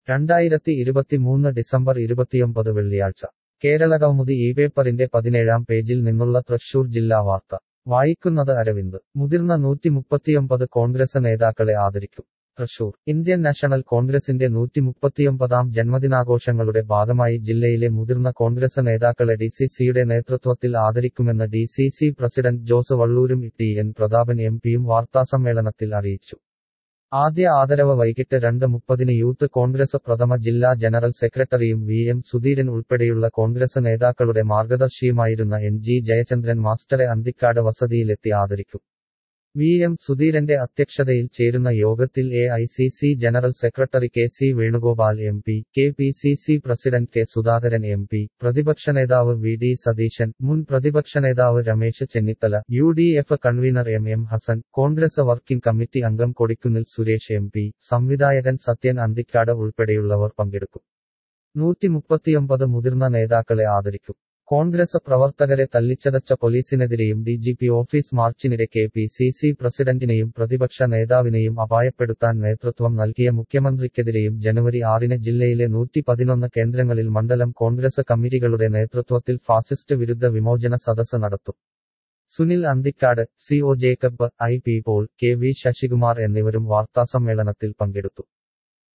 രണ്ടായിരത്തി ഇരുപത്തിമൂന്ന് ഡിസംബർ ഇരുപത്തിയൊമ്പത് വെള്ളിയാഴ്ച കേരള കൗമുദി ഈ പേപ്പറിന്റെ പതിനേഴാം പേജിൽ നിന്നുള്ള തൃശൂർ ജില്ലാ വാർത്ത വായിക്കുന്നത് അരവിന്ദ് മുതിർന്ന നൂറ്റിമുപ്പത്തിയൊമ്പത് കോൺഗ്രസ് നേതാക്കളെ ആദരിക്കും തൃശൂർ ഇന്ത്യൻ നാഷണൽ കോൺഗ്രസിന്റെ നൂറ്റിമുപ്പത്തിയൊമ്പതാം ജന്മദിനാഘോഷങ്ങളുടെ ഭാഗമായി ജില്ലയിലെ മുതിർന്ന കോൺഗ്രസ് നേതാക്കളെ ഡിസിസിയുടെ നേതൃത്വത്തിൽ ആദരിക്കുമെന്ന് ഡിസിസി പ്രസിഡന്റ് ജോസ് വള്ളൂരും ടി എൻ പ്രതാപൻ എം പിയും വാർത്താസമ്മേളനത്തിൽ അറിയിച്ചു ആദ്യ ആദരവ് വൈകിട്ട് രണ്ട് മുപ്പതിന് യൂത്ത് കോൺഗ്രസ് പ്രഥമ ജില്ലാ ജനറൽ സെക്രട്ടറിയും വി എം സുധീരൻ ഉൾപ്പെടെയുള്ള കോൺഗ്രസ് നേതാക്കളുടെ മാർഗദർശിയുമായിരുന്ന എൻ ജി ജയചന്ദ്രൻ മാസ്റ്ററെ അന്തിക്കാട് വസതിയിലെത്തി ആദരിക്കും വി എം സുധീരന്റെ അധ്യക്ഷതയിൽ ചേരുന്ന യോഗത്തിൽ A I C C general secretary K C Venugopal M P K P C C president K Sudhakaran M P പ്രതിപക്ഷ നേതാവ് വി ഡി സതീശൻ മുൻ പ്രതിപക്ഷ നേതാവ് Ramesh Chennithala U D F convener M M Hassan Congress working committee അംഗം കൊടിക്കുന്നിൽ സുരേഷ് എം പി സംവിധായകൻ സത്യൻ അന്തിക്കാട് ഉൾപ്പെടെയുള്ളവർ പങ്കെടുക്കും നൂറ്റിമുപ്പത്തിയൊമ്പത് മുതിർന്ന നേതാക്കളെ ആദരിക്കും കോൺഗ്രസ് പ്രവർത്തകരെ തല്ലിച്ചതച്ച പോലീസിനെതിരെയും ഡി ജി പി ഓഫീസ് മാർച്ചിനിടെ കെ പി സി സി പ്രസിഡന്റിനെയും പ്രതിപക്ഷ നേതാവിനെയും അപായപ്പെടുത്താൻ നേതൃത്വം നൽകിയ മുഖ്യമന്ത്രിക്കെതിരെയും ജനുവരി ആറിന് ജില്ലയിലെ നൂറ്റി പതിനൊന്ന് കേന്ദ്രങ്ങളിൽ മണ്ഡലം കോൺഗ്രസ് കമ്മിറ്റികളുടെ നേതൃത്വത്തിൽ ഫാസിസ്റ്റ് വിരുദ്ധ വിമോചന സദസ്സ് നടത്തും Sunil Anthikad C O Jacob I P Paul K V Sasikumar എന്നിവരും വാർത്താസമ്മേളനത്തിൽ പങ്കെടുത്തു